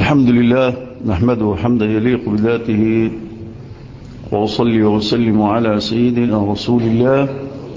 الحمد لله نحمده حمدا يليق بذاته وأصلي وسلم على سيدنا رسول الله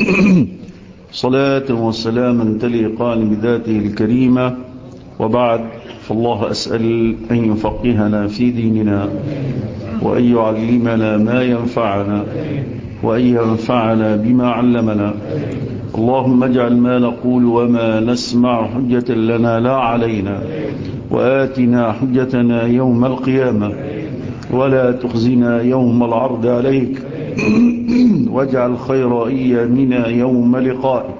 صلاة وسلاما تليقان بذاته الكريمة وبعد فالله أسأل أن يفقهنا في ديننا وأن يعلمنا ما ينفعنا وأن ينفعنا بما علمنا اللهم اجعل ما نقول وما نسمع حجة لنا لا علينا وآتنا حجتنا يوم القيامة ولا تخزنا يوم العرض عليك واجعل خير أيامنا يوم لقائك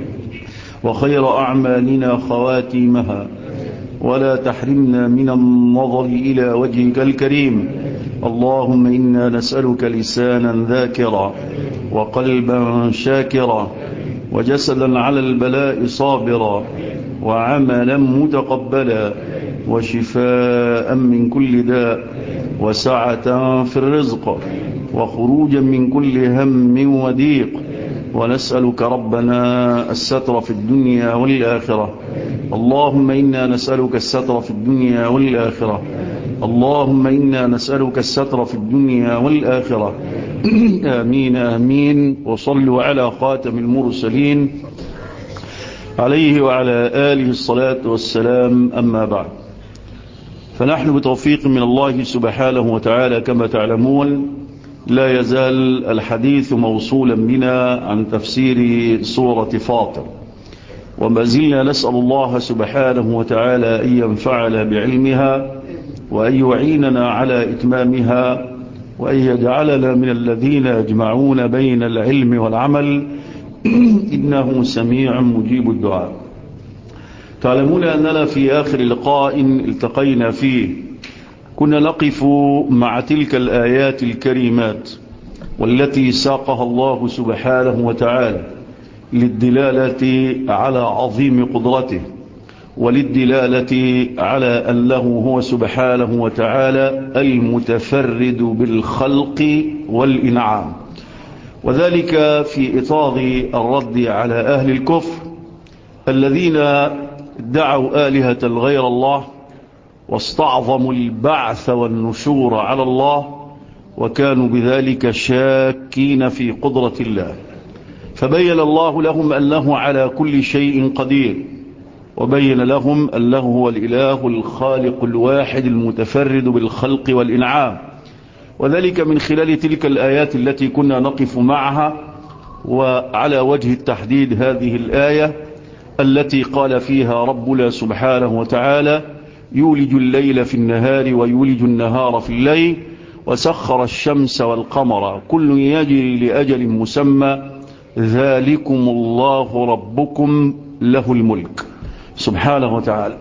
وخير أعمالنا خواتيمها ولا تحرمنا من النظر إلى وجهك الكريم اللهم إنا نسألك لسانا ذاكرا وقلبا شاكرا وجسدا على البلاء صابرا وعملا متقبلا وشفاء من كل داء وسعة في الرزق وخروجا من كل هم وضيق ونسألك ربنا الستر في الدنيا والآخرة اللهم إنا نسألك الستر في الدنيا والآخرة اللهم إنا نسألك الستر في الدنيا والآخرة آمين آمين وصلوا على خاتم المرسلين عليه وعلى آله الصلاة والسلام أما بعد فنحن بتوفيق من الله سبحانه وتعالى كما تعلمون لا يزال الحديث موصولا بنا عن تفسير سورة فاطر وما زلنا نسأل الله سبحانه وتعالى أن ينفعنا بعلمها وأن يعيننا على إتمامها وأن يجعلنا من الذين يجمعون بين العلم والعمل إنه سميع مجيب الدعاء تعلمون أننا في آخر لقاء التقينا فيه كنا نقف مع تلك الآيات الكريمات والتي ساقها الله سبحانه وتعالى للدلالة على عظيم قدرته وللدلالة على أنه هو سبحانه وتعالى المتفرد بالخلق والإنعام وذلك في إطار الرد على أهل الكفر الذين ادعوا آلهة غير الله واستعظموا البعث والنشور على الله وكانوا بذلك شاكين في قدرة الله فبين الله لهم أنه على كل شيء قدير وبين لهم أنه هو الإله الخالق الواحد المتفرد بالخلق والإنعام وذلك من خلال تلك الآيات التي كنا نقف معها وعلى وجه التحديد هذه الآية التي قال فيها ربنا سبحانه وتعالى يولج الليل في النهار ويولج النهار في الليل وسخر الشمس والقمر كل يجري لأجل مسمى ذلكم الله ربكم له الملك سبحانه وتعالى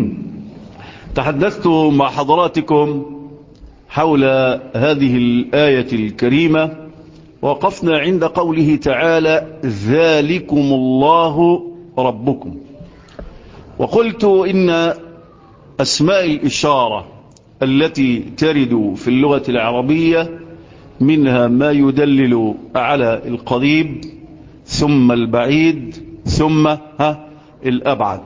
تحدثت مع حضراتكم حول هذه الآية الكريمة وقفنا عند قوله تعالى ذلكم الله ربكم وقلت إن أسماء الإشارة التي ترد في اللغة العربية منها ما يدلل على القريب ثم البعيد ثم ها الأبعد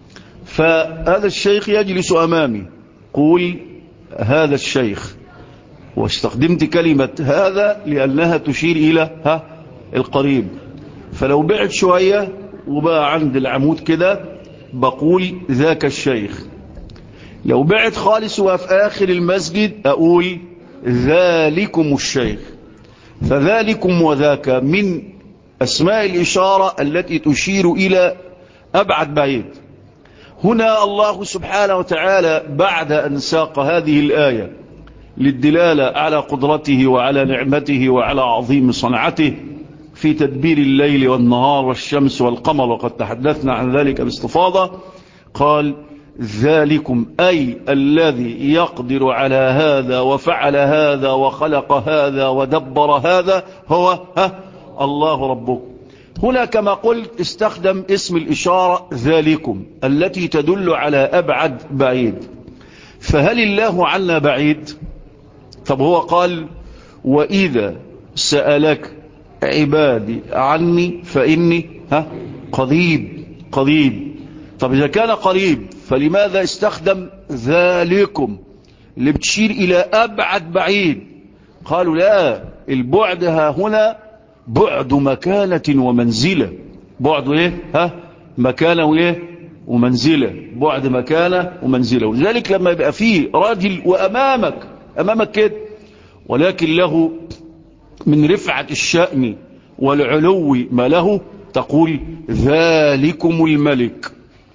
فهذا الشيخ يجلس أمامي قول هذا الشيخ واستخدمت كلمة هذا لأنها تشير إلى ها القريب فلو بعد شوية وبقى عند العمود كده بقول ذاك الشيخ لو بعد خالص وفي آخر المسجد أقول ذلكم الشيخ فذلكم وذاك من أسماء الإشارة التي تشير إلى أبعد بعيد هنا الله سبحانه وتعالى بعد أن ساق هذه الآية للدلالة على قدرته وعلى نعمته وعلى عظيم صنعته في تدبير الليل والنهار والشمس والقمر وقد تحدثنا عن ذلك باستفاضة قال ذلكم أي الذي يقدر على هذا وفعل هذا وخلق هذا ودبر هذا هو ها الله ربكم هنا كما قلت استخدم اسم الإشارة ذلكم التي تدل على أبعد بعيد فهل الله عنا بعيد طب هو قال وإذا سألك عبادي عني فإني ها قريب قريب طب إذا كان قريب فلماذا استخدم ذلكم اللي بتشير إلى أبعد بعيد قالوا لا البعد ها هنا بعد مكانة ومنزلة بعد ايه ها مكانة وايه ومنزلة بعد مكانة ومنزلة ولذلك لما يبقى فيه راجل وأمامك أمامك كده ولكن له من رفعة الشأن والعلو ما له تقول ذلكم الملك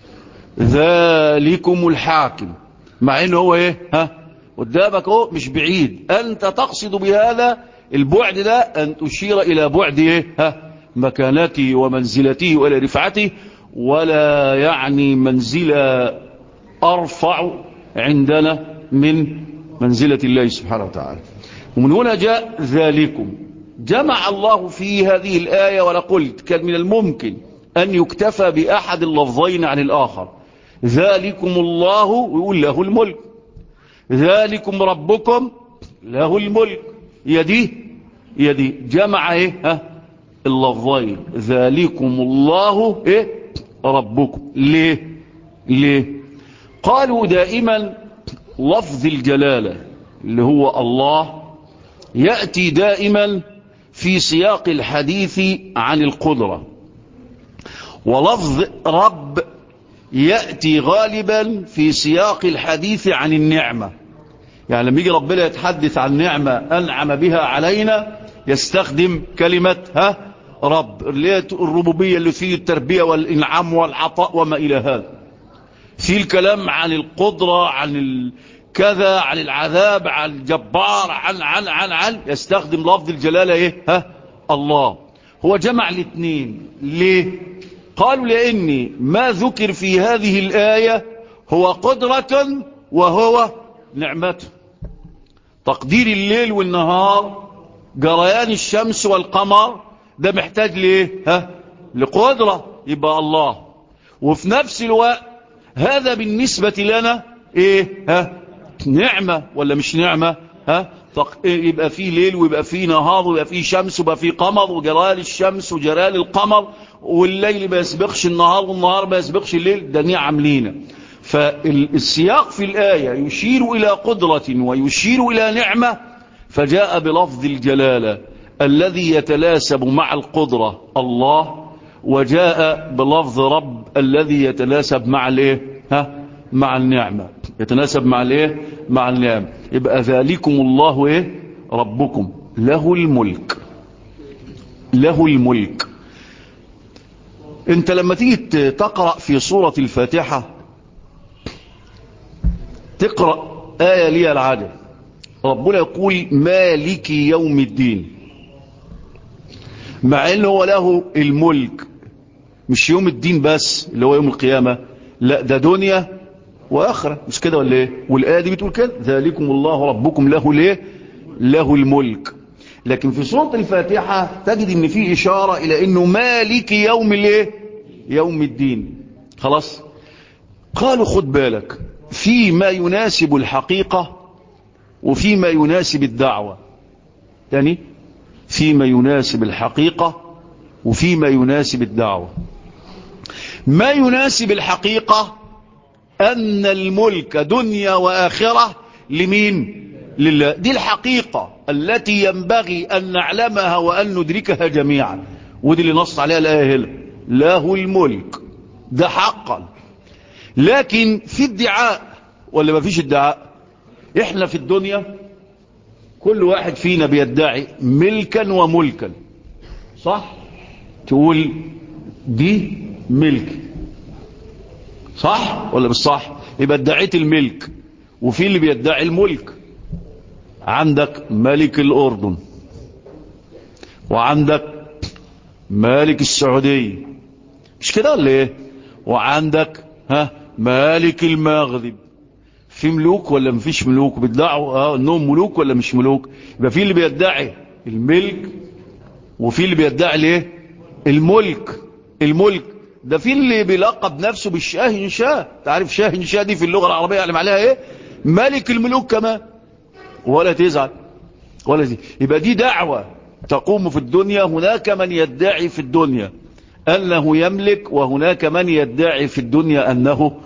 ذلكم الحاكم مع انه هو ايه ها قدامك اهو مش بعيد انت تقصد بهذا البعد ده ان تشير الى بعد ايه ها مكانته ومنزلته والى رفعته ولا يعني منزلة ارفع عندنا من منزلة الله سبحانه وتعالى ومن هنا جاء ذلكم جمع الله في هذه الآية ولا قلت كان من الممكن أن يكتفى بأحد اللفظين عن الآخر ذلكم الله ويقول له الملك ذلكم ربكم له الملك يدي يدي جمع ايه ها اللفظين ذلكم الله ايه ربكم ليه ليه قالوا دائما لفظ الجلالة اللي هو الله يأتي دائما في سياق الحديث عن القدرة ولفظ رب يأتي غالبا في سياق الحديث عن النعمة يعني لما يجي ربنا يتحدث عن نعمة أنعم بها علينا يستخدم كلمة ها رب اللي هي الربوبية اللي فيه التربية والإنعام والعطاء وما إلى هذا في الكلام عن القدرة عن كذا عن العذاب عن الجبار عن عن عن عن يستخدم لفظ الجلالة ايه ها الله هو جمع الاثنين ليه قالوا لاني ما ذكر في هذه الآية هو قدرة وهو نعمته تقدير الليل والنهار جريان الشمس والقمر ده محتاج ليه ها لقدرة يبقى الله وفي نفس الوقت هذا بالنسبة لنا ايه ها نعمة ولا مش نعمة ها يبقى فيه ليل ويبقى فيه نهار ويبقى فيه شمس ويبقى فيه قمر وجلال الشمس وجلال القمر والليل ما يسبقش النهار والنهار ما يسبقش الليل ده نعم لينا فالسياق في الآية يشير إلى قدرة ويشير إلى نعمة فجاء بلفظ الجلالة الذي يتناسب مع القدرة الله وجاء بلفظ رب الذي يتناسب مع الايه ها مع النعمة يتناسب مع الايه مع النعمة يبقى ذلكم الله ايه ربكم له الملك له الملك انت لما تيجي تقرأ في سورة الفاتحة تقرأ آية لي العجب ربنا يقول مالك يوم الدين مع انه هو له الملك مش يوم الدين بس اللي هو يوم القيامة لا ده دنيا واخرة مش كده ولا ايه والآية دي بتقول كده ذلكم الله ربكم له ليه له الملك لكن في سورة الفاتحة تجد ان في اشارة الى انه مالك يوم الايه يوم الدين خلاص قالوا خد بالك في ما يناسب الحقيقة وفي ما يناسب الدعوة تاني فيما يناسب الحقيقة وفيما يناسب الدعوة ما يناسب الحقيقة أن الملك دنيا وآخرة لمين لله دي الحقيقة التي ينبغي أن نعلمها وأن ندركها جميعا ودي اللي نص عليها الآية هنا له الملك ده حقا لكن في ادعاء ولا ما فيش ادعاء احنا في الدنيا كل واحد فينا بيدعي ملكا وملكا صح تقول دي ملك صح ولا مش صح يبقى ادعيت الملك وفي اللي بيدعي الملك عندك ملك الأردن وعندك مالك السعودية مش كده ولا ايه وعندك ها مالك المغرب في ملوك ولا مفيش ملوك بيدعوا اه انهم ملوك ولا مش ملوك يبقى في اللي بيدعي الملك وفي اللي بيدعي الايه الملك الملك ده في اللي بيلقب نفسه بالشاهنشاه تعرف شاهنشاه دي في اللغه العربيه يعلم عليها ايه ملك الملوك كمان ولا تزعل ولا دي يبقى دي دعوه تقوم في الدنيا هناك من يدعي في الدنيا انه يملك وهناك من يدعي في الدنيا انه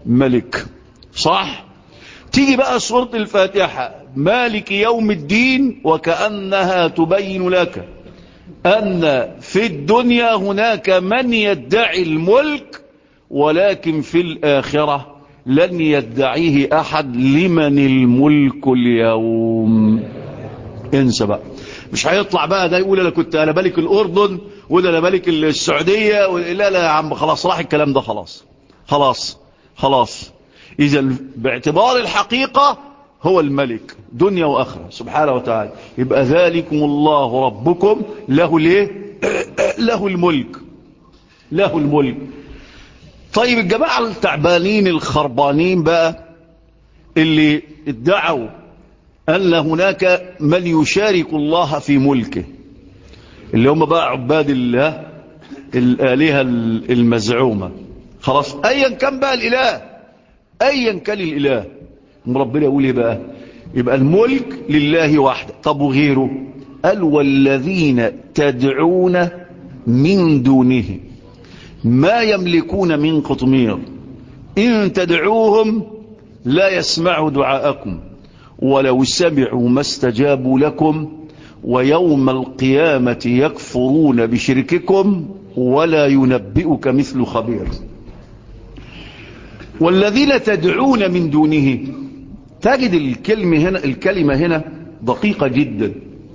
ملك صح تيجي بقى سورة الفاتحة مالك يوم الدين وكأنها تبين لك أن في الدنيا هناك من يدعي الملك ولكن في الآخرة لن يدعيه أحد لمن الملك اليوم انسى بقى مش هيطلع بقى ده يقول انا كنت انا ملك الاردن وده انا ملك السعوديه لا لا يا عم خلاص راح الكلام ده خلاص خلاص خلاص اذا باعتبار الحقيقه هو الملك دنيا واخره سبحانه وتعالى يبقى ذلكم الله ربكم له ليه له الملك له الملك طيب الجماعه التعبانين الخربانين بقى اللي ادعوا أن هناك من يشارك الله في ملكه اللي هم بقى عباد الله الآلهة المزعومة خلاص أيا كان بقى الإله أيا كان الإله ربنا يقول إيه بقى يبقى الملك لله وحده طب وغيره قال والذين تدعون من دونه ما يملكون من قطمير إن تدعوهم لا يسمعوا دعاءكم ولو سمعوا ما استجابوا لكم ويوم القيامة يكفرون بشرككم ولا ينبئك مثل خبير والذين تدعون من دونه تجد الكلمة هنا, الكلمة هنا دقيقة جدا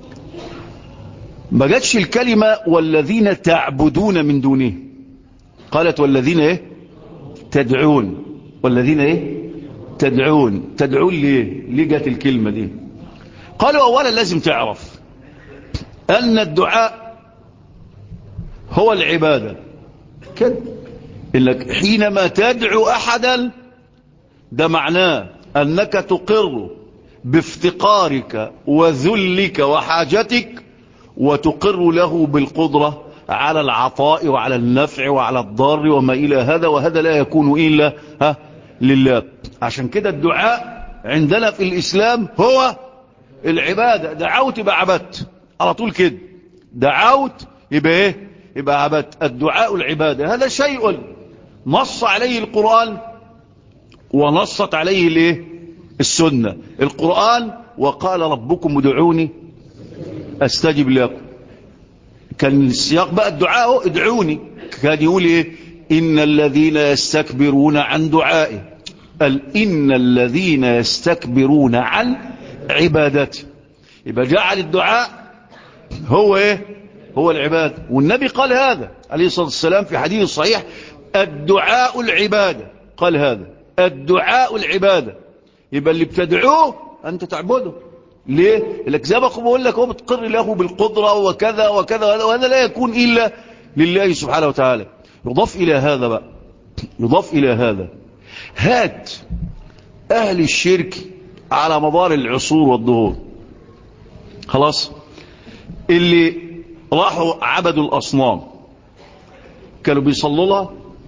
ما جاتش الكلمة والذين تعبدون من دونه قالت والذين ايه تدعون والذين ايه تدعون تدعون ليه ليه جت الكلمة دي قالوا أولا لازم تعرف أن الدعاء هو العبادة كده إنك حينما تدعو أحدا ده معناه أنك تقر بافتقارك وذلك وحاجتك وتقر له بالقدرة على العطاء وعلى النفع وعلى الضر وما إلى هذا وهذا لا يكون إلا ها لله عشان كده الدعاء عندنا في الإسلام هو العبادة دعوت يبقى عبدت على طول كده دعوت يبقى ايه يبقى عبدت الدعاء العبادة هذا شيء نص عليه القرآن ونصت عليه الايه السنة القرآن وقال ربكم ادعوني استجب لكم كان السياق بقى الدعاء ادعوني كان يقول ايه ان الذين يستكبرون عن دعائي قال إن الذين يستكبرون عن عبادته يبقى جعل الدعاء هو إيه هو العبادة والنبي قال هذا عليه الصلاة والسلام في حديث صحيح الدعاء العبادة قال هذا الدعاء العبادة يبقى اللي بتدعوه أنت تعبده ليه لك زي ما بقول لك هو بتقر له بالقدرة وكذا وكذا وهذا لا يكون إلا لله سبحانه وتعالى يضاف إلى هذا بقى يضاف إلى هذا هات أهل الشرك على مدار العصور والظهور خلاص اللي راحوا عبدوا الأصنام كانوا بيصلوا لها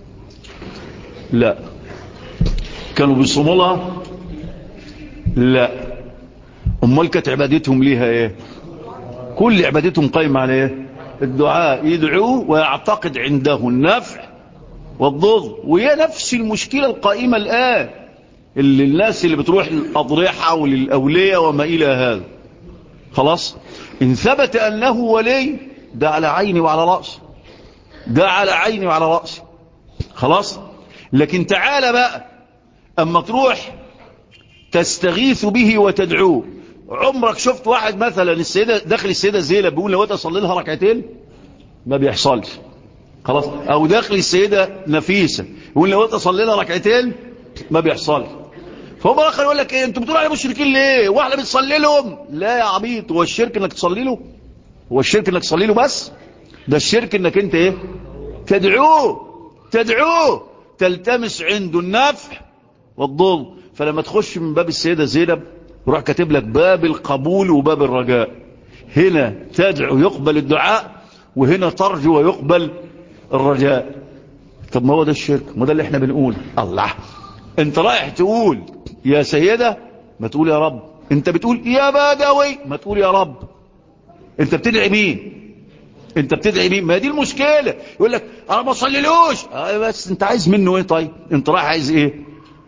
لا كانوا بيصوموا لها لا امال كانت عبادتهم ليها ايه كل عبادتهم قايمه على ايه الدعاء يدعوه ويعتقد عنده النفع والضر وهي نفس المشكلة القائمة الآن اللي الناس اللي بتروح للأضرحة وللأولية وما إلى هذا خلاص إن ثبت أنه ولي ده على عيني وعلى رأسي ده على عيني وعلى رأسي خلاص لكن تعال بقى أما تروح تستغيث به وتدعوه عمرك شفت واحد مثلا السيدة داخل السيدة زينب بيقول لو تصلي لها ركعتين ما بيحصلش خلاص او داخل السيدة نفيسة يقول لو تصلي لها ركعتين ما بيحصلش فهم الاخر يقول لك ايه انتوا بتقولوا على مشركين ليه واحنا بنصلي لهم لا يا عبيط هو الشرك انك تصلي له هو الشرك انك تصلي له بس ده الشرك انك انت ايه تدعوه تدعوه تلتمس عنده النفع والضر فلما تخش من باب السيدة زينب يروح كاتب لك باب القبول وباب الرجاء هنا تدعو يقبل الدعاء وهنا ترجو ويقبل الرجاء طب ما هو ده الشرك ما ده اللي احنا بنقول الله انت رايح تقول يا سيدة ما تقول يا رب انت بتقول يا بدوي ما تقول يا رب انت بتدعي مين انت بتدعي مين ما دي المشكلة يقول لك انا ما بصليلوش اه بس انت عايز منه ايه طيب انت رايح عايز ايه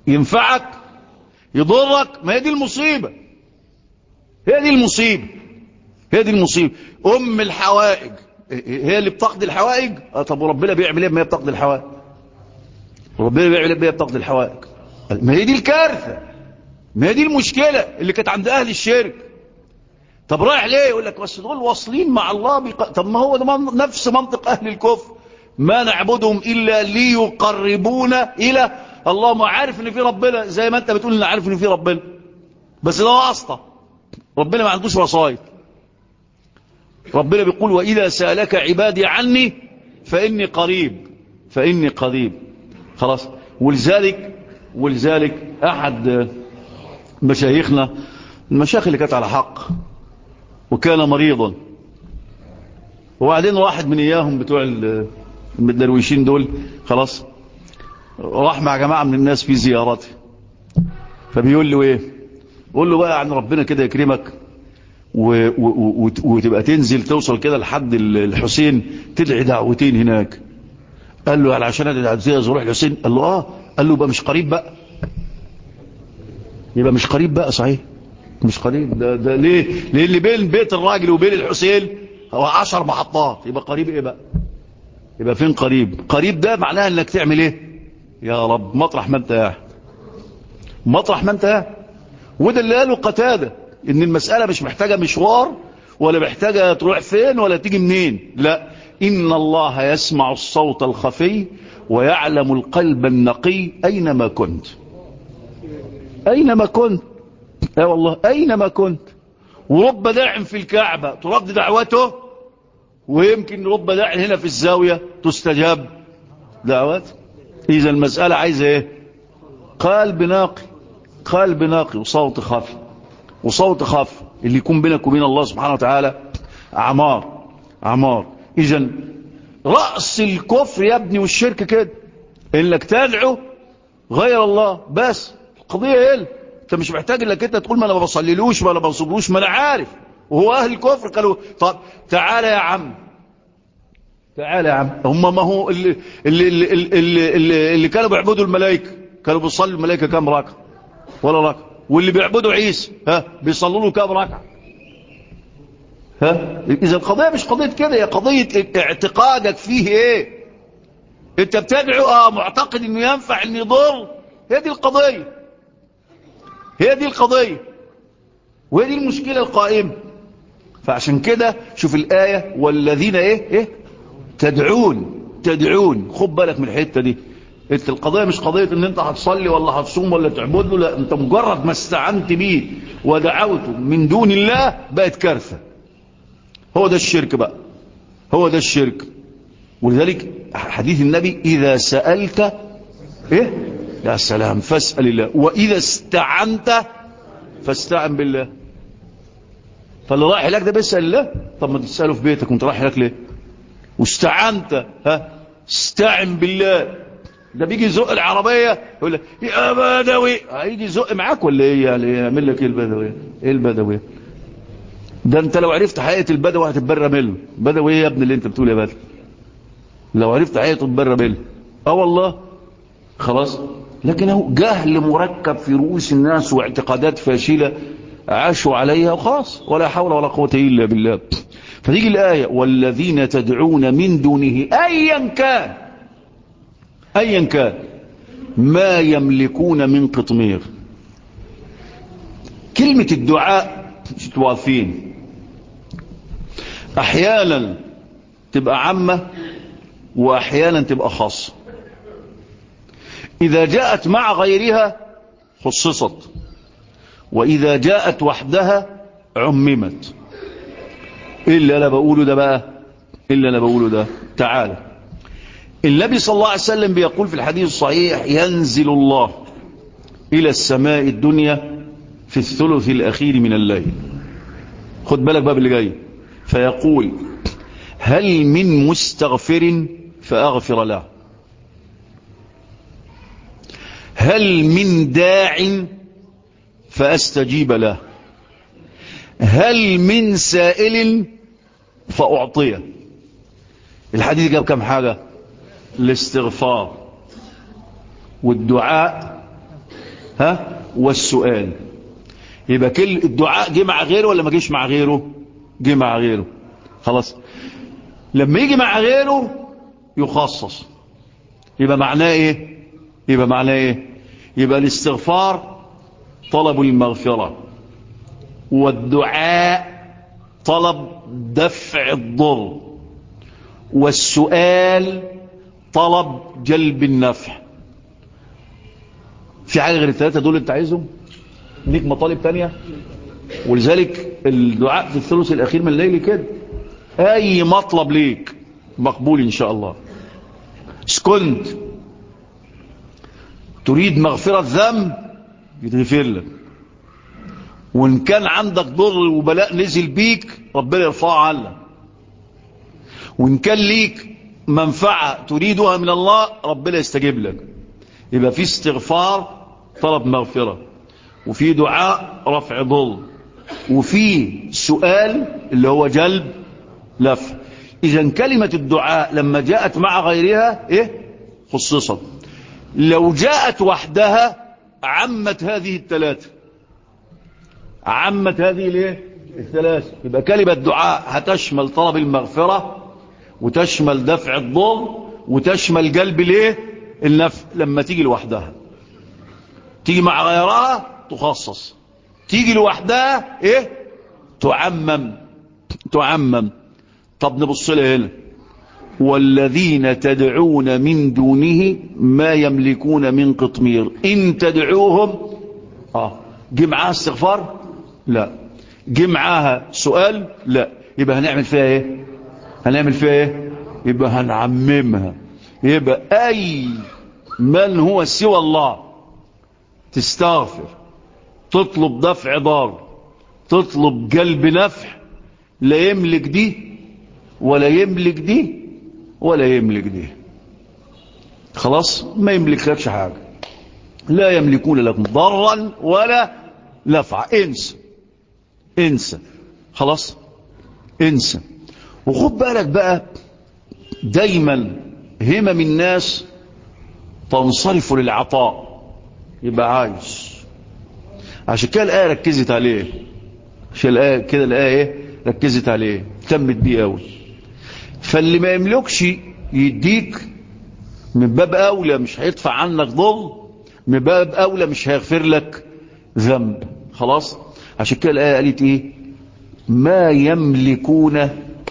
ينفعك يضرك ما هي دي المصيبة هي دي المصيبة هي دي المصيبة أم الحوائج هي اللي بتقضي الحوائج آه طب وربنا بيعمل ايه ما هي بتقضي الحوائج ربنا بيعمل ايه ما هي بتقضي الحوائج ما هي دي الكارثة ما هي دي المشكلة اللي كانت عند أهل الشرك طب رايح ليه يقول لك بس دول واصلين مع الله بيق... طب ما هو ده من... نفس منطق أهل الكفر ما نعبدهم إلا ليقربونا إلى الله ما عارف ان في ربنا زي ما انت بتقول ان عارف ان في ربنا بس ده واسطة ربنا ما عندوش وسايط ربنا بيقول وإذا سألك عبادي عني فإني قريب فإني قريب خلاص ولذلك ولذلك أحد مشايخنا المشايخ اللي كانت على حق وكان مريضا وبعدين واحد من إياهم بتوع الدرويشين دول خلاص راح مع جماعة من الناس في زيارته فبيقول له ايه قول له بقى عن ربنا كده يكرمك و و وتبقى تنزل توصل كده لحد الحسين تدعي دعوتين هناك قال له يعني عشان ادعي دعوتين اروح الحسين قال له اه قال له يبقى مش قريب بقى يبقى مش قريب بقى صحيح مش قريب ده, ده ليه ليه اللي بين بيت الراجل وبين الحسين هو عشر محطات يبقى قريب ايه بقى يبقى فين قريب قريب ده معناها انك تعمل ايه يا رب مطرح ما انت قاعد مطرح ما انت قاعد وده اللي قاله قتاده ان المسألة مش محتاجة مشوار ولا محتاجة تروح فين ولا تيجي منين لا إن الله يسمع الصوت الخفي ويعلم القلب النقي أينما كنت أينما كنت يا والله أينما كنت ورب داع في الكعبة ترد دعوته ويمكن رب داع هنا في الزاوية تستجاب دعوات إذا المسألة عايزة إيه قلب ناقي قلب ناقي وصوت خفي وصوت خف اللي يكون بينك وبين الله سبحانه وتعالى عمار عمار اذا رأس الكفر يا ابني والشرك كده انك تدعو غير الله بس القضية ايه انت مش محتاج انك انت تقول ما انا ما بصليلوش ولا بصليلوش ما انا عارف وهو اهل الكفر قالوا طب تعالى يا عم تعالى يا عم هم ما هو اللي اللي اللي, اللي, اللي, اللي كانوا بيعبدوا الملائكه كانوا بيصلوا الملائكه كام ركعه ولا ركعه واللي بيعبدوا عيسى ها بيصلوا له كام ركعه ها اذا القضيه مش قضيه كده هي قضيه اعتقادك فيه ايه انت بتدعو اه معتقد انه ينفع انه يضر هي دي القضيه هي دي القضيه وهي دي المشكله القائمه فعشان كده شوف الايه والذين ايه ايه تدعون تدعون خد بالك من الحته دي انت القضية مش قضية ان انت هتصلي ولا هتصوم ولا تعبد له لا انت مجرد ما استعنت بيه ودعوته من دون الله بقت كارثة هو ده الشرك بقى هو ده الشرك ولذلك حديث النبي اذا سألت ايه يا سلام فاسأل الله واذا استعنت فاستعن بالله فاللي رايح هناك ده بيسأل الله طب ما تسأله في بيتك وانت رايح هناك ليه واستعنت ها استعن بالله ده بيجي يزق العربية يقول لك يا بدوي هيجي يزق معاك ولا ايه يعني يعمل لك ايه البدوي ايه البدوي ده انت لو عرفت حقيقة البدوي هتتبرى منه بدوي ايه يا ابني اللي انت بتقول يا بدوي لو عرفت حقيقة تتبرى منه اه والله خلاص لكن هو جهل مركب في رؤوس الناس واعتقادات فاشلة عاشوا عليها وخلاص ولا حول ولا قوة الا بالله فتيجي الآية والذين تدعون من دونه أيا كان أيا كان ما يملكون من قطمير كلمة الدعاء مش توافين أحيانا تبقى عامة وأحيانا تبقى خاصة إذا جاءت مع غيرها خصصت وإذا جاءت وحدها عممت إلا أنا بقوله ده بقى إلا أنا بقوله ده تعالى النبي صلى الله عليه وسلم بيقول في الحديث الصحيح ينزل الله إلى السماء الدنيا في الثلث الأخير من الليل خد بالك بقى اللي جاي فيقول هل من مستغفر فأغفر له هل من داع فأستجيب له هل من سائل فأعطيه الحديث جاب كم حاجة الاستغفار والدعاء ها والسؤال يبقى كل الدعاء جه مع غيره ولا ما جيش مع غيره جه مع غيره خلاص لما يجي مع غيره يخصص يبقى معناه ايه يبقى معناه ايه يبقى الاستغفار طلب المغفرة والدعاء طلب دفع الضر والسؤال طلب جلب النفع في حاجة غير الثلاثة دول انت عايزهم ليك مطالب تانية ولذلك الدعاء في الثلث الأخير من الليل كده أي مطلب ليك مقبول إن شاء الله سكنت تريد مغفرة ذنب يتغفر لك وإن كان عندك ضر وبلاء نزل بيك ربنا يرفعه عنك وإن كان ليك منفعة تريدها من الله ربنا يستجيب لك يبقى في استغفار طلب مغفرة وفي دعاء رفع ضر وفي سؤال اللي هو جلب لفع إذا كلمة الدعاء لما جاءت مع غيرها إيه خصصت لو جاءت وحدها عمت هذه الثلاثة عمت هذه الايه الثلاثة يبقى كلمة دعاء هتشمل طلب المغفرة وتشمل دفع الضر وتشمل جلب الايه النفع لما تيجي لوحدها تيجي مع غيرها تخصص تيجي لوحدها ايه تعمم تعمم طب نبص لها هنا والذين تدعون من دونه ما يملكون من قطمير إن تدعوهم آه جه معاها استغفار لا جه معاها سؤال لا يبقى هنعمل فيها ايه هنعمل فيها ايه يبقى هنعممها يبقى أي من هو سوى الله تستغفر تطلب دفع ضار تطلب جلب نفع لا يملك دي ولا يملك دي ولا يملك دي خلاص ما يملك لكش حاجة لا يملكون لكم ضرا ولا نفعا انسى انسى خلاص انسى وخد بالك بقى دايما همم الناس تنصرف للعطاء يبقى عايش عشان كده الآية ركزت عليه عشان الآية كده الآية ايه ركزت عليه تمت بيه قوي فاللي ما يملكش يديك من باب أولى مش هيدفع عنك ضر من باب أولى مش هيغفر لك ذنب خلاص عشان كده الآية قالت إيه ما يملكون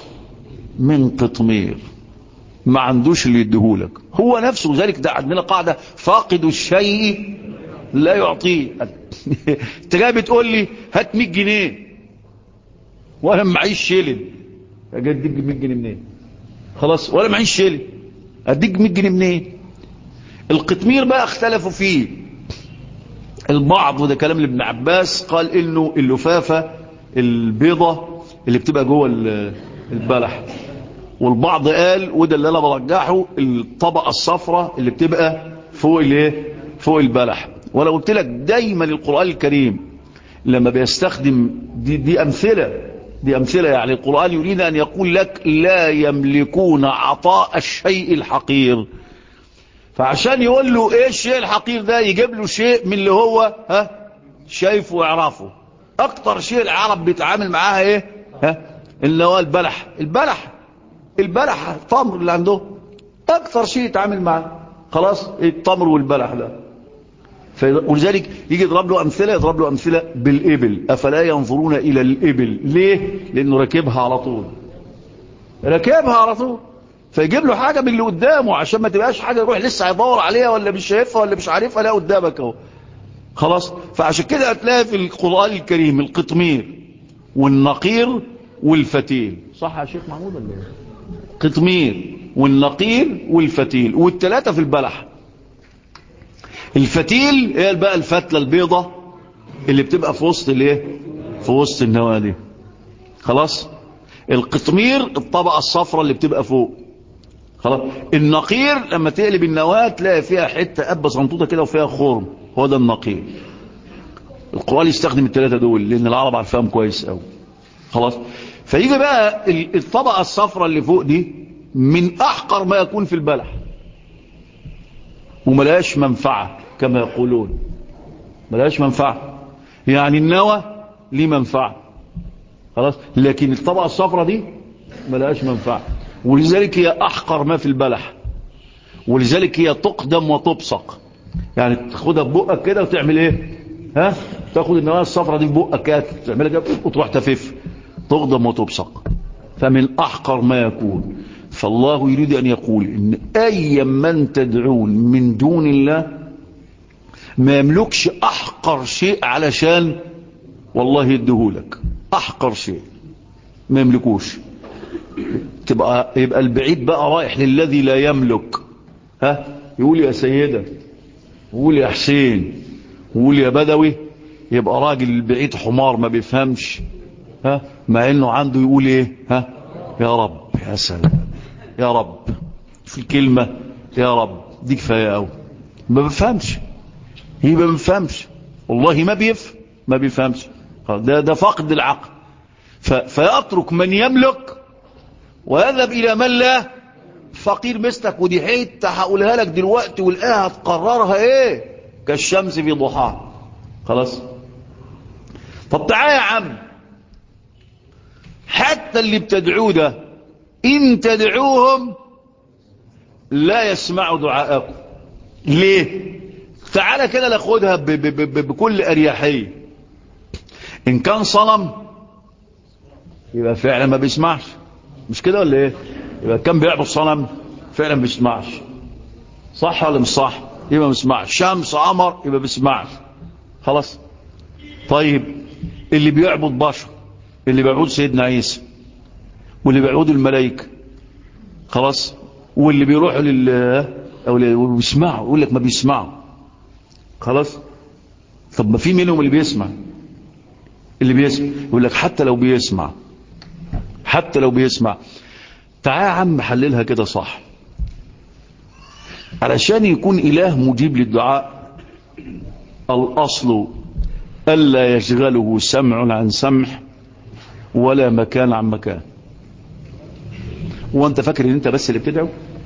من قطمير ما عندوش اللي يديهولك هو نفسه ذلك ده عندنا قاعدة فاقد الشيء لا يعطيه انت جاي بتقول لي هات 100 جنيه وانا معيش شيلن اجي اديك 100 جنيه منين خلاص ولا معيش شيلن اديك 100 جنيه منين القطمير بقى اختلفوا فيه البعض وده كلام لابن عباس قال انه اللفافة البيضة اللي بتبقى جوه البلح والبعض قال وده اللي انا برجحه الطبقة الصفراء اللي بتبقى فوق الايه فوق البلح وانا قلت لك دايما القرآن الكريم لما بيستخدم دي, دي امثلة دي امثلة يعني القرآن يريد ان يقول لك لا يملكون عطاء الشيء الحقير فعشان يقول له ايه الشيء الحقير ده يجيب له شيء من اللي هو ها شايفه ويعرفه اكتر شيء العرب بيتعامل معاها ايه ها اللي هو البلح البلح البلح التمر اللي عنده اكتر شيء يتعامل معاه خلاص التمر والبلح ده ولذلك يجي يضرب له امثله يضرب له امثله بالابل افلا ينظرون الى الابل ليه لانه راكبها على طول راكبها على طول فيجيب له حاجه من اللي قدامه عشان ما تبقاش حاجه يروح لسه هيدور عليها ولا مش شايفها ولا مش عارفها لا قدامك اهو خلاص فعشان كده هتلاقي في القران الكريم القطمير والنقير والفتيل صح يا شيخ محمود ولا ايه قطمير والنقير والفتيل والثلاثه في البلح الفتيل هي بقى الفتله البيضه اللي بتبقى في وسط الايه في وسط النوادي خلاص القطمير الطبقه الصفراء اللي بتبقى فوق خلاص النقير لما تقلب النواه تلاقي فيها حته قبه صنطوطه كده وفيها خرم هو ده النقير القرآن يستخدم الثلاثه دول لان العرب عارفاهم كويس قوي خلاص فيجي بقى الطبقه الصفراء اللي فوق دي من احقر ما يكون في البلح وملاش منفعه كما يقولون ملهاش منفعة يعني النوى ليه منفعة خلاص لكن الطبقة الصفراء دي ملهاش منفعة ولذلك هي أحقر ما في البلح ولذلك هي تقدم وتبصق يعني تاخدها ببقك كده وتعمل ايه ها تاخد النوايا الصفراء دي ببقك كده تعملها كده وتروح تفف تقدم وتبصق فمن أحقر ما يكون فالله يريد أن يقول إن أي من تدعون من دون الله ما يملكش أحقر شيء علشان والله يديهولك أحقر شيء ما يملكوش تبقى يبقى البعيد بقى رايح للذي لا يملك ها يقول يا سيدة يقول يا حسين يقول يا بدوي يبقى راجل البعيد حمار ما بيفهمش ها مع انه عنده يقول ايه ها يا رب يا سلام يا رب في الكلمة يا رب دي كفاية قوي ما بيفهمش يبقى ما بيفهمش والله ما بيف ما بيفهمش ده ده فقد العقل فيترك من يملك ويذهب الى من لا فقير مثلك ودي حته هقولها لك دلوقتي والآية هتقررها ايه كالشمس في ضحاها خلاص طب تعالى يا عم حتى اللي بتدعوه ده ان تدعوهم لا يسمعوا دعاءكم ليه تعالى كده ناخدها بكل اريحيه ان كان صنم يبقى فعلا ما بيسمعش مش كده ولا ايه يبقى كان بيعبد صنم فعلا ما بيسمعش صح ولا مش صح يبقى ما بيسمعش شمس قمر يبقى ما بيسمعش خلاص طيب اللي بيعبد بشر اللي بيعبد سيدنا عيسى واللي بيعبد الملائكه خلاص واللي بيروحوا لل او اللي بيسمعوا يقول لك ما بيسمعوا خلاص طب ما في منهم اللي بيسمع اللي بيسمع يقول لك حتى لو بيسمع حتى لو بيسمع تعال يا عم حللها كده صح علشان يكون إله مجيب للدعاء الأصل ألا يشغله سمع عن سمع ولا مكان عن مكان وانت فاكر ان انت بس اللي بتدعو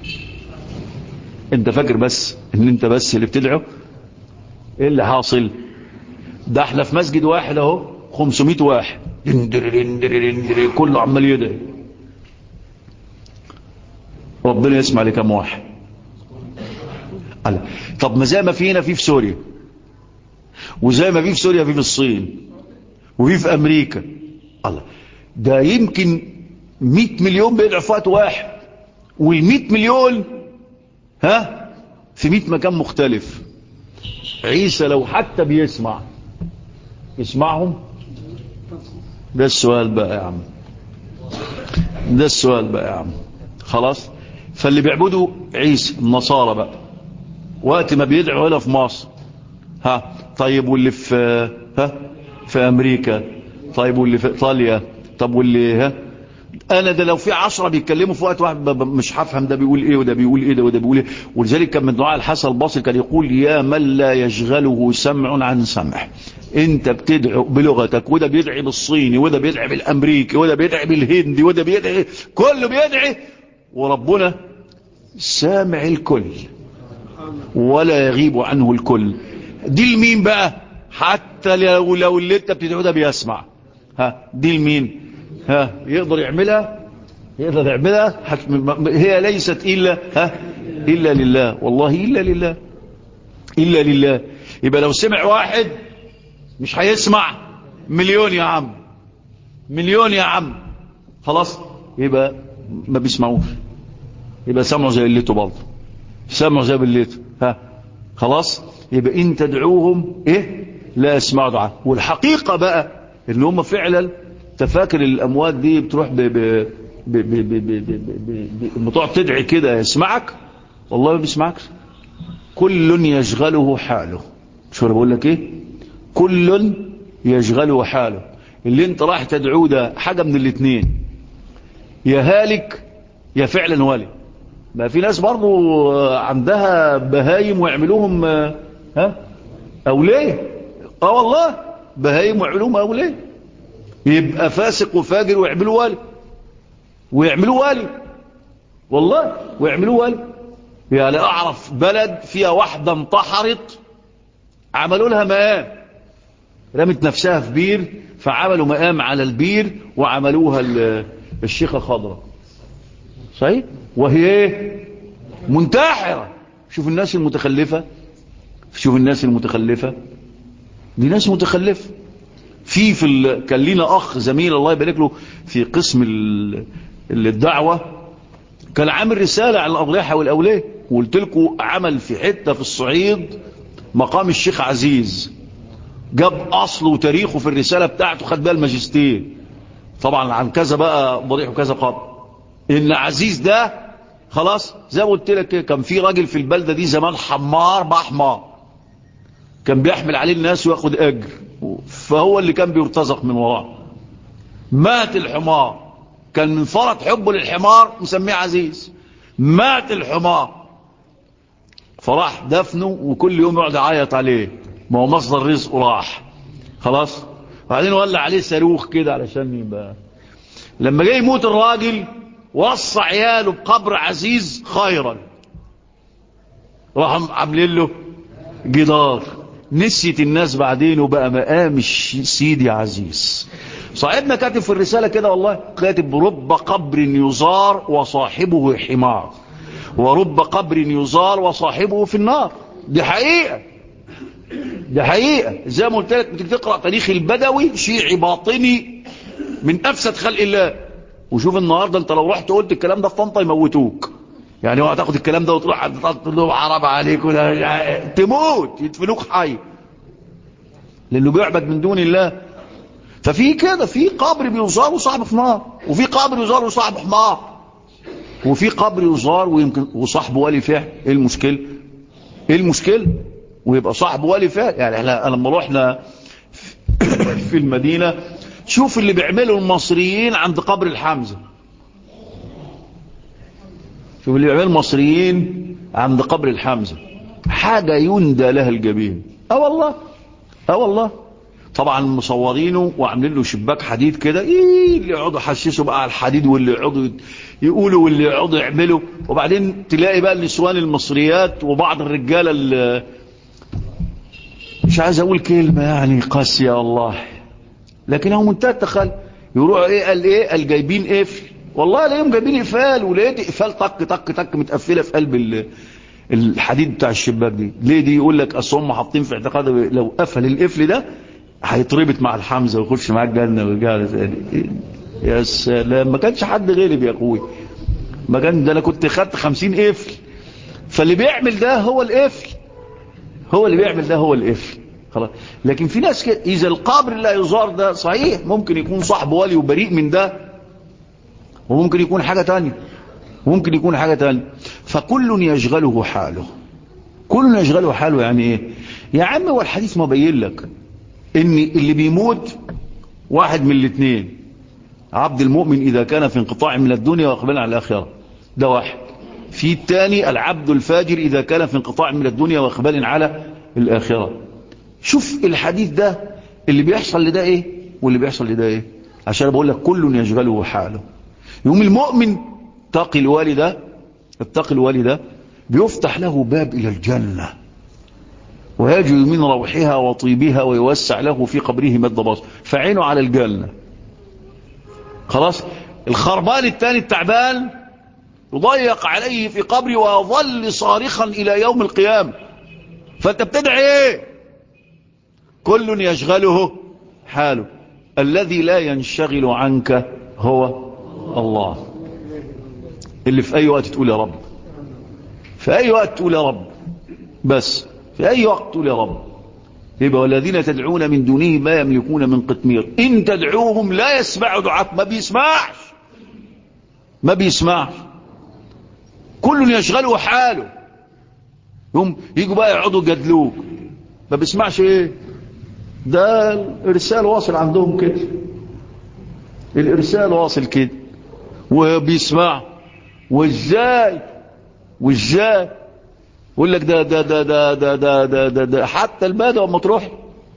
انت فاكر بس ان انت بس اللي بتدعو ايه اللي حاصل ده احنا في مسجد واحد اهو 500 واحد دندر دندر دندر كله عمال يدعي ربنا يسمع لكم واحد قال طب ما زي ما في هنا في في سوريا وزي ما في في سوريا في في الصين وفي في امريكا الله ده يمكن 100 مليون بيدعوا في وقت واحد وال 100 مليون ها في 100 مكان مختلف عيسى لو حتى بيسمع يسمعهم ده السؤال بقى يا عم ده السؤال بقى يا عم خلاص فاللي بيعبدوا عيسى النصارى بقى وقت ما بيدعوا هنا في مصر ها طيب واللي في ها في امريكا طيب واللي في ايطاليا طب واللي ها انا ده لو في عشرة بيتكلموا في وقت واحد مش هفهم ده بيقول ايه وده بيقول ايه ده وده بيقول ايه ولذلك كان من دعاء الحسن البصري كان يقول يا من لا يشغله سمع عن سمع انت بتدعو بلغتك وده بيدعي بالصيني وده بيدعي بالامريكي وده بيدعي بالهندي وده بيدعي كله بيدعي وربنا سامع الكل ولا يغيب عنه الكل دي لمين بقى حتى لو, لو اللي انت بتدعوه ده بيسمع ها دي لمين ها يقدر يعملها يقدر يعملها هي ليست إلا ها إلا لله والله إلا لله إلا لله يبقى لو سمع واحد مش هيسمع مليون يا عم مليون يا عم خلاص يبقى ما بيسمعوش يبقى سمعوا زي الليتو برضه سمعوا زي بالليتو ها خلاص يبقى ان تدعوهم ايه لا يسمعوا دعاء والحقيقة بقى ان هم فعلا تفاكر الاموات دي بتروح ب ب ب ب ب ب ب ب بتقعد تدعي كده يسمعك والله ما بيسمعكش كل يشغله حاله شو انا بقول لك ايه كل يشغله حاله اللي انت راح تدعوه ده حاجه من الاثنين يا هالك يا فعلا والي ما في ناس برضو عندها بهايم ويعملوهم ها اوليه اه والله بهايم ويعملوهم اوليه يبقى فاسق وفاجر ويعملوا والي ويعملوا والي والله ويعملوا والي يعني اعرف بلد فيها واحدة انتحرت عملوا لها مقام رمت نفسها في بير فعملوا مقام على البير وعملوها الشيخة خضراء صحيح وهي ايه منتحرة شوف الناس المتخلفة شوف الناس المتخلفة دي ناس متخلفة في في ال... كان لينا اخ زميل الله يبارك له في قسم ال... الدعوة كان عامل رسالة على الأضرحة والأولياء وقلت لكم عمل في حتة في الصعيد مقام الشيخ عزيز جاب أصله وتاريخه في الرسالة بتاعته خد بقى الماجستير طبعا عن كذا بقى ضريح وكذا قبل إن عزيز ده خلاص زي ما قلت لك كان في راجل في البلدة دي زمان حمار بأحمر كان بيحمل عليه الناس وياخد أجر فهو اللي كان بيرتزق من وراه مات الحمار كان من فرط حبه للحمار مسميه عزيز مات الحمار فراح دفنه وكل يوم يقعد يعيط عليه ما هو مصدر رزقه راح خلاص وبعدين ولع عليه صاروخ كده علشان يبقى لما جاي يموت الراجل وصى عياله بقبر عزيز خيرا راحوا عاملين له جدار نسيت الناس بعدين وبقى مقام سيدي عزيز صاحبنا كاتب في الرسالة كده والله كاتب رب قبر يزار وصاحبه حمار ورب قبر يزار وصاحبه في النار دي حقيقة دي حقيقة زي ما قلت لك بتقرأ تاريخ البدوي شيعي باطني من أفسد خلق الله وشوف النهاردة انت لو رحت قلت الكلام ده في طنطا يموتوك يعني اوعى تاخد الكلام ده وتروح تقول له حرام عليك ولا تموت يدفنوك حي لانه بيعبد من دون الله ففي كده في قبر بيزار وصاحب حمار وفي قبر يزار وصاحب حمار وفي قبر يزار ويمكن وصاحبه ولي فعل ايه المشكله ايه المشكله ويبقى صاحب ولي فعل يعني احنا لما رحنا في المدينه شوف اللي بيعمله المصريين عند قبر الحمزه شوف اللي بيعمله المصريين عند قبر الحمزه حاجه يندى لها الجبين اه والله اه والله طبعا مصورينه وعاملين له شباك حديد كده ايه اللي يقعدوا يحسسوا بقى على الحديد واللي يقعدوا يقولوا واللي يقعدوا يعملوا وبعدين تلاقي بقى النسوان المصريات وبعض الرجاله اللي مش عايز اقول كلمه يعني قاسيه والله لكن هو منتهى التخيل يروحوا ايه قال ايه قال جايبين قفل والله الاقيهم جايبين قفال ولقيت قفال طق طق طق متقفله في قلب الحديد بتاع الشباك دي ليه دي يقول لك اصل هم حاطين في اعتقاد لو قفل القفل ده هيتربط مع الحمزة ويخش معاه الجنة ويرجع تاني يا سلام ما كانش حد غيري يا اخوي ما كان ده انا كنت خدت خمسين قفل فاللي بيعمل ده هو القفل هو اللي بيعمل ده هو القفل خلاص لكن في ناس كده اذا القبر اللي هيزار ده صحيح ممكن يكون صاحب ولي وبريء من ده وممكن يكون حاجة تانية ممكن يكون حاجة تانية فكل يشغله حاله كل يشغله حاله يعني ايه يا عم هو الحديث ما بين لك ان اللي بيموت واحد من الاثنين عبد المؤمن اذا كان في انقطاع من الدنيا واقبال على الاخره ده واحد في الثاني العبد الفاجر اذا كان في انقطاع من الدنيا واقبال على الاخره شوف الحديث ده اللي بيحصل لده ايه واللي بيحصل لده ايه عشان بقول لك كل يشغله حاله يوم المؤمن تقي الوالي ده التقي الوالي ده بيفتح له باب الى الجنه ويجد من روحها وطيبها ويوسع له في قبره مد بصر فعينه على الجنة خلاص الخربان الثاني التعبان يضيق عليه في قبره ويظل صارخا إلى يوم القيامة فأنت بتدعي ايه كل يشغله حاله الذي لا ينشغل عنك هو الله اللي في أي وقت تقول يا رب في أي وقت تقول يا رب بس في أي وقت تقول يا رب يبقى والذين تدعون من دونه ما يملكون من قطمير إن تدعوهم لا يسمعوا دعاء ما بيسمعش ما بيسمعش كل يشغله حاله هم يجوا بقى يقعدوا يجادلوك ما بيسمعش ايه ده الارسال واصل عندهم كده الارسال واصل كده وبيسمع وازاي وازاي يقول لك ده ده ده ده ده ده ده, ده, ده حتى البادئ اما تروح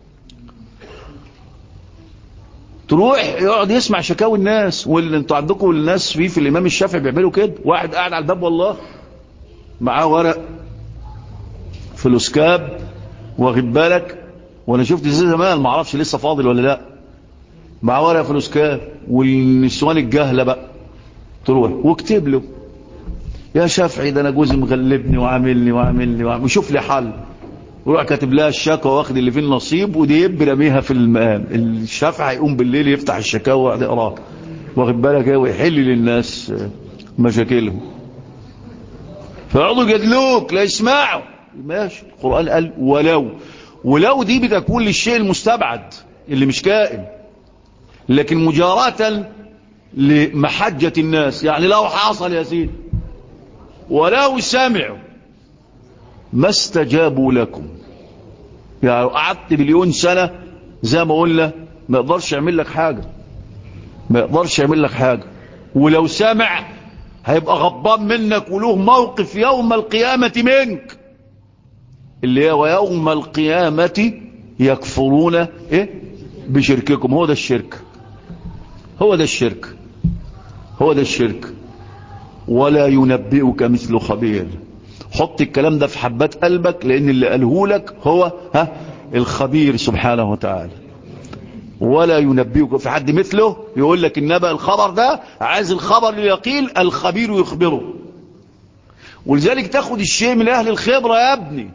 تروح يقعد يسمع شكاوي الناس واللي انتوا عندكم الناس فيه في الامام الشافعي بيعملوا كده واحد قاعد على الباب والله معاه ورق فلوسكاب واخد بالك وانا شفت زي زمان ما اعرفش لسه فاضل ولا لا مع ورقه فلوس كام والنسوان الجهله بقى تروح واكتب له يا شافعي ده انا جوزي مغلبني وعاملني وعاملني وعامل وشوف لي حل وروح كاتب لها الشكوى واخد اللي فيه النصيب ودي رميها في المقام الشافعي يقوم بالليل يفتح الشكاوى ويقعد يقراها واخد بالك ايه ويحل للناس مشاكلهم فيقعدوا يجادلوك لا يسمعوا ماشي القرآن قال ولو ولو دي بتكون للشيء المستبعد اللي مش كائن لكن مجاراة لمحجة الناس يعني لو حصل يا سيدي ولو سمعوا ما استجابوا لكم يعني قعدت مليون سنة زي ما قلنا ما يقدرش يعمل لك حاجة ما يقدرش يعمل لك حاجة ولو سمع هيبقى غضبان منك وله موقف يوم القيامة منك اللي هي ويوم القيامة يكفرون ايه بشرككم هو ده الشرك هو ده الشرك هو ده الشرك ولا ينبئك مثل خبير حط الكلام ده في حبات قلبك لان اللي قاله لك هو ها الخبير سبحانه وتعالى ولا ينبئك في حد مثله يقول لك النبأ الخبر ده عايز الخبر اليقين الخبير يخبره ولذلك تاخد الشيء من اهل الخبرة يا ابني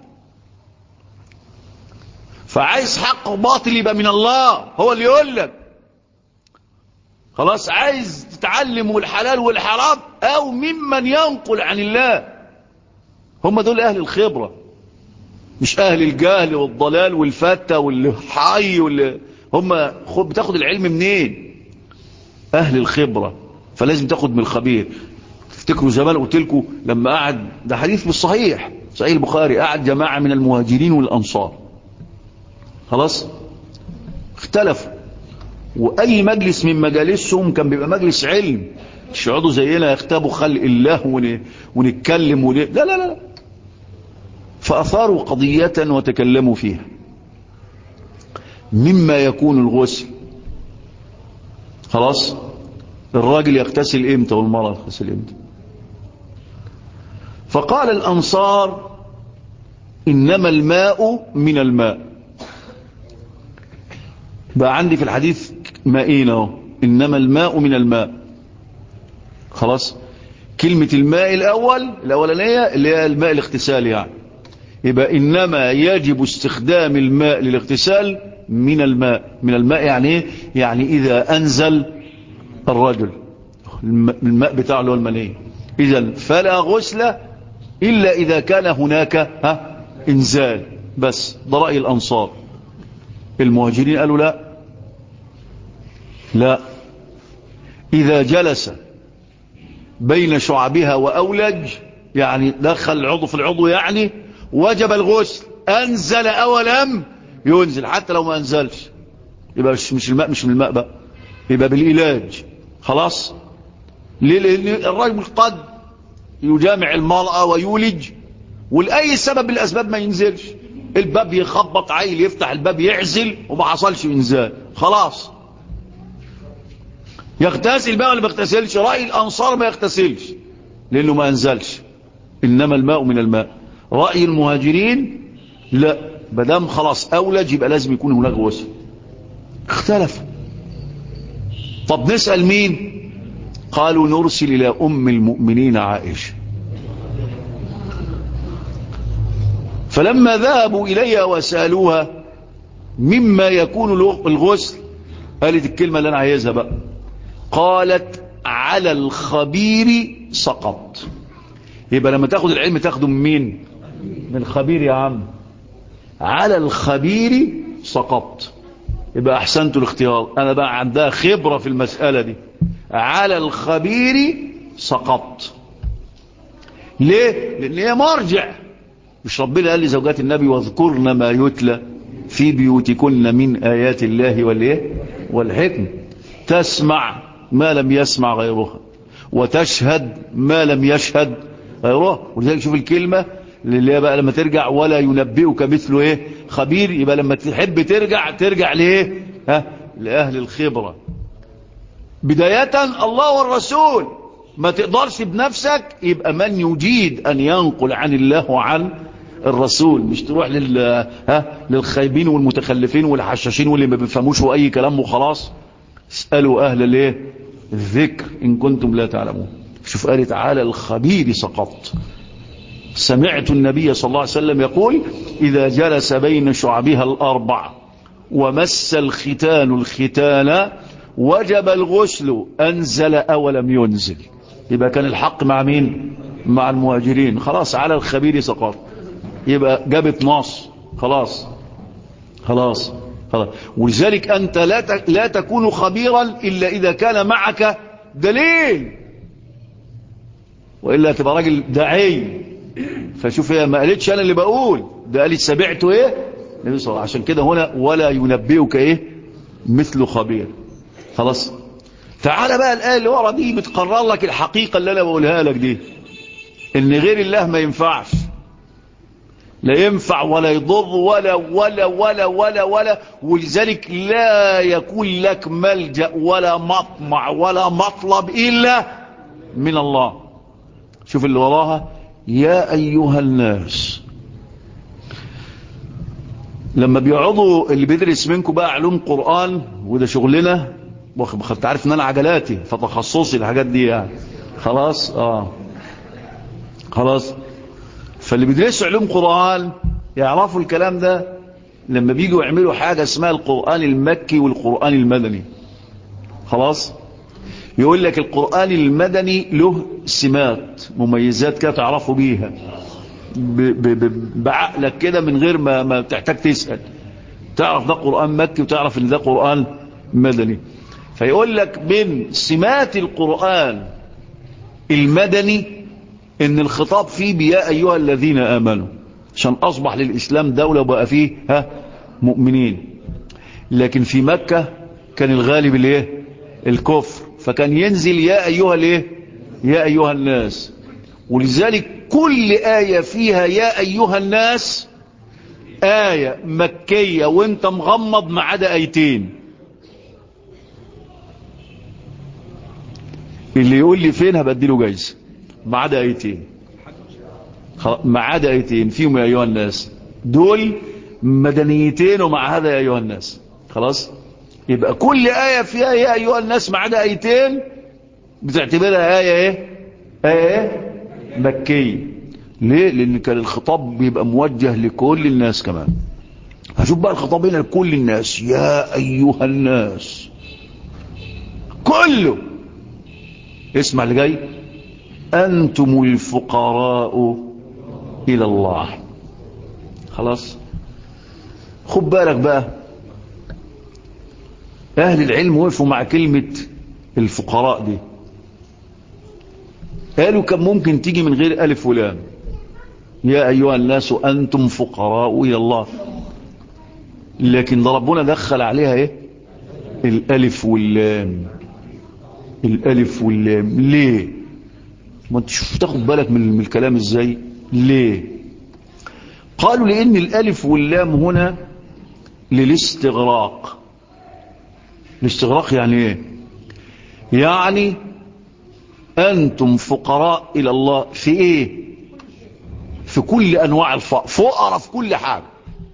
فعايز حق وباطل يبقى من الله هو اللي يقول لك خلاص عايز تتعلم الحلال والحرام او ممن ينقل عن الله هم دول اهل الخبرة مش اهل الجهل والضلال والفتة والحي واللي هم خد بتاخد العلم منين اهل الخبرة فلازم تاخد من الخبير تفتكروا زمان قلت لكم لما قعد ده حديث بالصحيح صحيح البخاري قعد جماعة من المهاجرين والانصار خلاص اختلفوا واي مجلس من مجالسهم كان بيبقى مجلس علم مش يقعدوا زينا يختبوا خلق الله ون... ونتكلم ون... لا لا لا فاثاروا قضية وتكلموا فيها مما يكون الغسل خلاص الراجل يغتسل امتى والمرأة تغتسل امتى فقال الانصار انما الماء من الماء بقى عندي في الحديث مائين اهو انما الماء من الماء خلاص كلمة الماء الاول الاولانية اللي هي الماء الاغتسال يعني يبقى انما يجب استخدام الماء للاغتسال من الماء من الماء يعني ايه يعني اذا انزل الرجل الماء بتاعه اللي هو المني اذا فلا غسل الا اذا كان هناك ها انزال بس ده راي الانصار المهاجرين قالوا لا لا اذا جلس بين شعبها واولج يعني دخل العضو في العضو يعني وجب الغسل انزل او لم ينزل حتى لو ما انزلش يبقى مش, مش الماء مش من الماء بقى يبقى بالعلاج خلاص ليه لان الرجل قد يجامع المرأة ويولج ولأي سبب من الأسباب ما ينزلش الباب يخبط عيل يفتح الباب يعزل وما حصلش انزال خلاص يغتسل بقى ولا ما يغتسلش رأي الأنصار ما يغتسلش لأنه ما أنزلش إنما الماء من الماء رأي المهاجرين لا بدام خلاص أولج يبقى لازم يكون هناك غسل اختلف طب نسأل مين قالوا نرسل إلى أم المؤمنين عائشة فلما ذهبوا إليها وسألوها مما يكون الغسل قالت الكلمة اللي أنا عايزها بقى قالت على الخبير سقط يبقى لما تاخد العلم تاخده من مين من الخبير يا عم على الخبير سقط يبقى احسنت الاختيار انا بقى عندها خبرة في المسألة دي على الخبير سقط ليه لان هي مرجع مش ربنا قال لزوجات النبي واذكرن ما يتلى في بيوتكن من آيات الله والايه والحكم تسمع ما لم يسمع غيرها وتشهد ما لم يشهد غيرها ولذلك شوف الكلمة اللي هي بقى لما ترجع ولا ينبئك مثله ايه خبير يبقى لما تحب ترجع ترجع لايه ها لأهل الخبرة بداية الله والرسول ما تقدرش بنفسك يبقى من يجيد أن ينقل عن الله وعن الرسول مش تروح لل ها للخايبين والمتخلفين والحشاشين واللي ما بيفهموش اي كلام وخلاص اسالوا اهل الايه الذكر ان كنتم لا تعلمون شوف قال تعالى الخبير سقط سمعت النبي صلى الله عليه وسلم يقول إذا جلس بين شعبها الأربع ومس الختان الختان وجب الغسل أنزل أولم ينزل يبقى كان الحق مع مين مع المهاجرين خلاص على الخبير سقط يبقى جابت نص خلاص خلاص خلاص ولذلك أنت لا لا تكون خبيرا إلا إذا كان معك دليل وإلا تبقى راجل داعي فشوف هي ما قالتش أنا اللي بقول ده قالت سمعته إيه النبي صلى الله عليه وسلم عشان كده هنا ولا ينبئك إيه مثل خبير خلاص تعالى بقى الآية اللي ورا دي بتقرر لك الحقيقة اللي أنا بقولها لك دي إن غير الله ما ينفعش لا ينفع ولا يضر ولا ولا ولا ولا ولا ولذلك لا يكون لك ملجأ ولا مطمع ولا مطلب إلا من الله شوف اللي وراها يا أيها الناس لما بيقعدوا اللي بيدرس منكم بقى علوم قرآن وده شغلنا انت عارف ان انا عجلاتي فتخصصي الحاجات دي يعني خلاص اه خلاص فاللي بيدرسوا علوم قرآن يعرفوا الكلام ده لما بيجوا يعملوا حاجة اسمها القرآن المكي والقرآن المدني خلاص يقول لك القرآن المدني له سمات مميزات كده تعرفوا بيها بعقلك كده من غير ما, ما تحتاج تسأل تعرف ده قرآن مكي وتعرف ان ده قرآن مدني فيقول لك من سمات القرآن المدني ان الخطاب فيه بيا ايها الذين امنوا عشان اصبح للاسلام دولة وبقى فيه ها مؤمنين لكن في مكة كان الغالب الايه الكفر فكان ينزل يا ايها الايه يا ايها الناس ولذلك كل آية فيها يا ايها الناس آية مكية وانت مغمض ما عدا ايتين اللي يقول لي فين هبديله جايزه ما عدا ايتين ما عدا ايتين فيهم يا ايها الناس دول مدنيتين ومع هذا يا ايها الناس خلاص يبقى كل آية فيها يا ايها الناس ما عدا ايتين بتعتبرها آية ايه آية ايه مكية ليه لان كان الخطاب بيبقى موجه لكل الناس كمان هشوف بقى الخطاب هنا لكل الناس يا ايها الناس كله اسمع اللي جاي أنتم الفقراء إلى الله خلاص خد بالك بقى أهل العلم وقفوا مع كلمة الفقراء دي قالوا كان ممكن تيجي من غير ألف ولام يا أيها الناس أنتم فقراء إلى الله لكن ده ربنا دخل عليها إيه الألف واللام الألف واللام ليه ما انت شوف تاخد بالك من الكلام ازاي ليه قالوا لان الالف واللام هنا للاستغراق الاستغراق يعني ايه يعني انتم فقراء الى الله في ايه في كل انواع الفقر فقراء في كل حاجه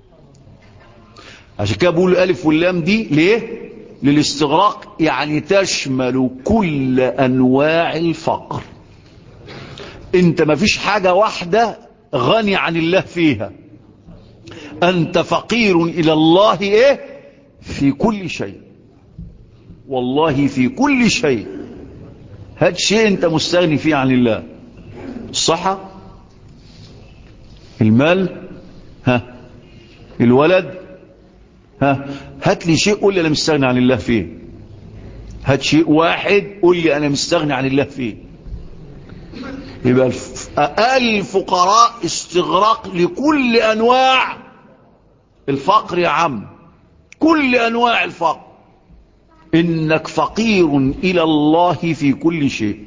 عشان كده بقول الالف واللام دي ليه للاستغراق يعني تشمل كل انواع الفقر انت ما فيش حاجة واحدة غني عن الله فيها انت فقير الى الله ايه في كل شيء والله في كل شيء هاد شيء انت مستغني فيه عن الله الصحة المال ها الولد ها هات لي شيء قول لي انا مستغني عن الله فيه هات شيء واحد قول لي انا مستغني عن الله فيه يبقى الفقراء استغراق لكل انواع الفقر يا عم كل انواع الفقر انك فقير الى الله في كل شيء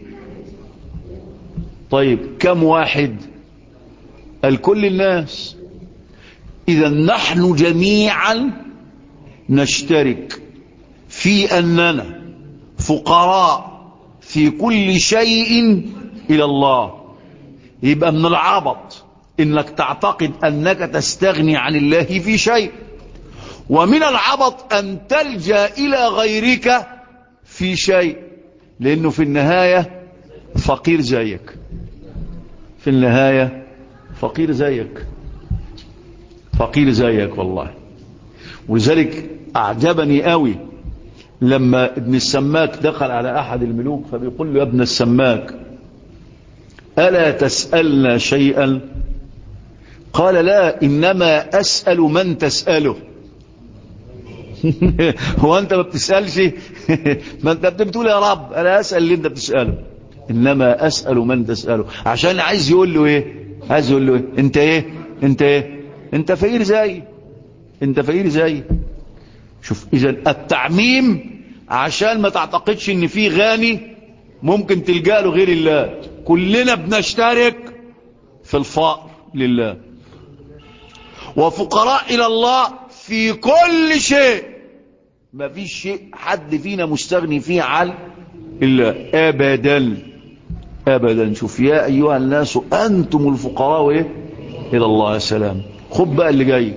طيب كم واحد الكل الناس اذا نحن جميعا نشترك في اننا فقراء في كل شيء الى الله يبقى من العبط انك تعتقد انك تستغني عن الله في شيء ومن العبط ان تلجا الى غيرك في شيء لانه في النهايه فقير زيك في النهايه فقير زيك فقير زيك والله ولذلك اعجبني قوي لما ابن السماك دخل على احد الملوك فبيقول له يا ابن السماك الا تسالنا شيئا قال لا انما اسال من تساله هو انت ما بتسالش ما انت بتقول يا رب انا اسال اللي انت بتساله انما اسال من تساله عشان عايز يقول له ايه عايز يقول له ايه انت ايه انت ايه انت فقير زي انت فقير زي شوف اذا التعميم عشان ما تعتقدش ان في غني ممكن تلجا له غير الله كلنا بنشترك في الفقر لله وفقراء الى الله في كل شيء ما فيش شيء حد فينا مستغني فيه عن الله ابدا ابدا شوف يا ايها الناس انتم الفقراء ايه الى الله يا سلام خد بقى اللي جاي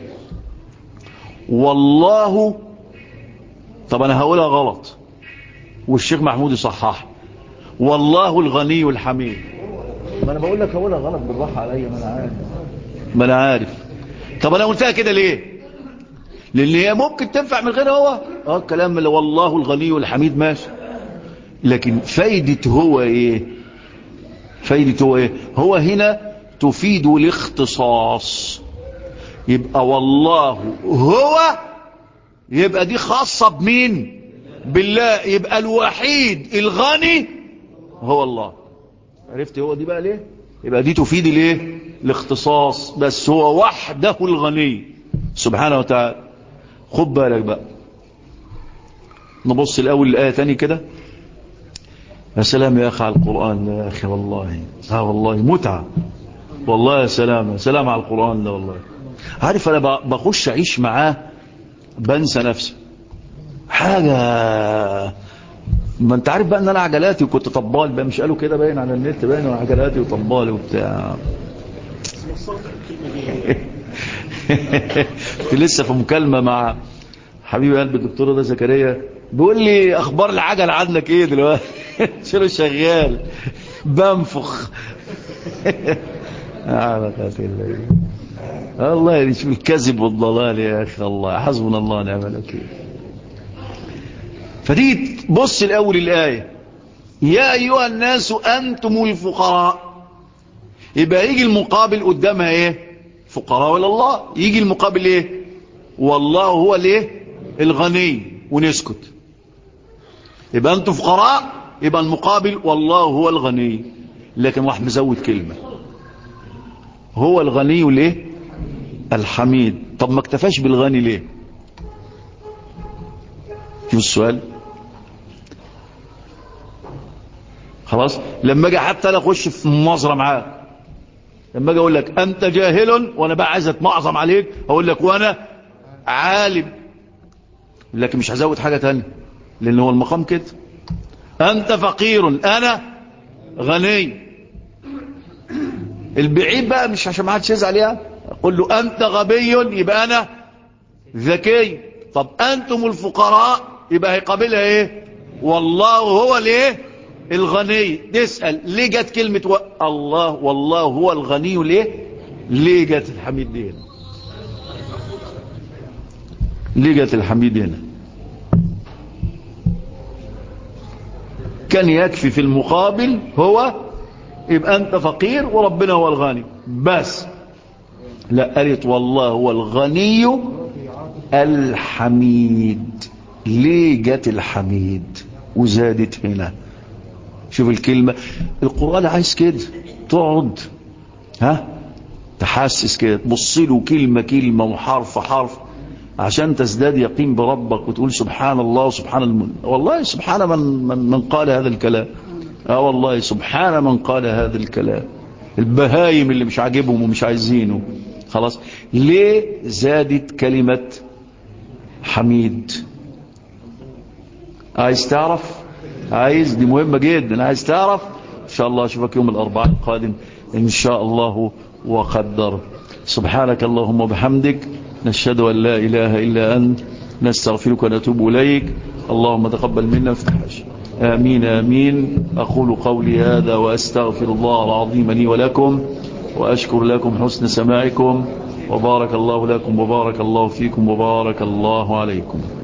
والله طب انا هقولها غلط والشيخ محمود يصحح والله الغني الحميد ما انا بقول لك هقولها غلط بالراحه عليا ما انا عارف ما انا عارف طب انا قلتها كده ليه لان هي ممكن تنفع من غير هو اه الكلام اللي والله الغني الحميد ماشي لكن فايدة هو ايه فايدة هو ايه هو هنا تفيد الاختصاص يبقى والله هو يبقى دي خاصة بمين بالله يبقى الوحيد الغني هو الله عرفت هو دي بقى ليه يبقى دي تفيد الايه الاختصاص بس هو وحده الغني سبحانه وتعالى خد بالك بقى نبص الاول الايه تاني كده يا سلام يا اخي على القران يا اخي والله اه والله متعه والله يا سلام يا سلام على القران ده والله عارف انا بخش اعيش معاه بنسى نفسي حاجه ما انت عارف بقى ان انا عجلاتي وكنت طبال بقى مش قالوا كده باين على النت باين عجلاتي وطبالي وبتاع كنت لسه في مكالمة مع حبيبي قلب الدكتور ده زكريا بيقول لي اخبار العجل عنك ايه دلوقتي شنو شغال بنفخ الله يشوف الكذب والضلال يا اخي الله حسبنا الله ونعم الوكيل فتيجي بص الاول الايه يا ايها الناس انتم الفقراء يبقى يجي المقابل قدامها ايه فقراء الى الله يجي المقابل ايه والله هو الايه الغني ونسكت يبقى انتم فقراء يبقى المقابل والله هو الغني لكن واحد مزود كلمة هو الغني ليه الحميد طب ما اكتفاش بالغني ليه شوف السؤال خلاص لما اجي حتى انا اخش في مناظره معاك لما اجي اقول لك انت جاهل وانا بقى عايز اتمعظم عليك اقول لك وانا عالم لكن مش هزود حاجه تانية لان هو المقام كده انت فقير انا غني البعيد بقى مش عشان ما حدش يزعل يعني اقول له انت غبي يبقى انا ذكي طب انتم الفقراء يبقى هيقابلها ايه والله هو الايه الغني تسأل ليه جت كلمة و... الله والله هو الغني ليه ليه جت الحميد دي هنا ليه جت الحميد هنا كان يكفي في المقابل هو يبقى انت فقير وربنا هو الغني بس لا قالت والله هو الغني الحميد ليه جت الحميد وزادت هنا شوف الكلمة القرآن عايز كده تقعد ها تحسس كده تبص له كلمة كلمة وحرف حرف عشان تزداد يقين بربك وتقول سبحان الله سبحان المن والله سبحان من, من, من قال هذا الكلام اه والله سبحان من قال هذا الكلام البهايم اللي مش عاجبهم ومش عايزينه خلاص ليه زادت كلمة حميد عايز تعرف عايز دي مهمة جدا عايز تعرف ان شاء الله اشوفك يوم الاربعاء القادم ان شاء الله وقدر سبحانك اللهم وبحمدك نشهد أن لا إله إلا أنت نستغفرك ونتوب إليك اللهم تقبل منا فتحش آمين آمين أقول قولي هذا وأستغفر الله العظيم لي ولكم وأشكر لكم حسن سماعكم وبارك الله لكم وبارك الله فيكم وبارك الله عليكم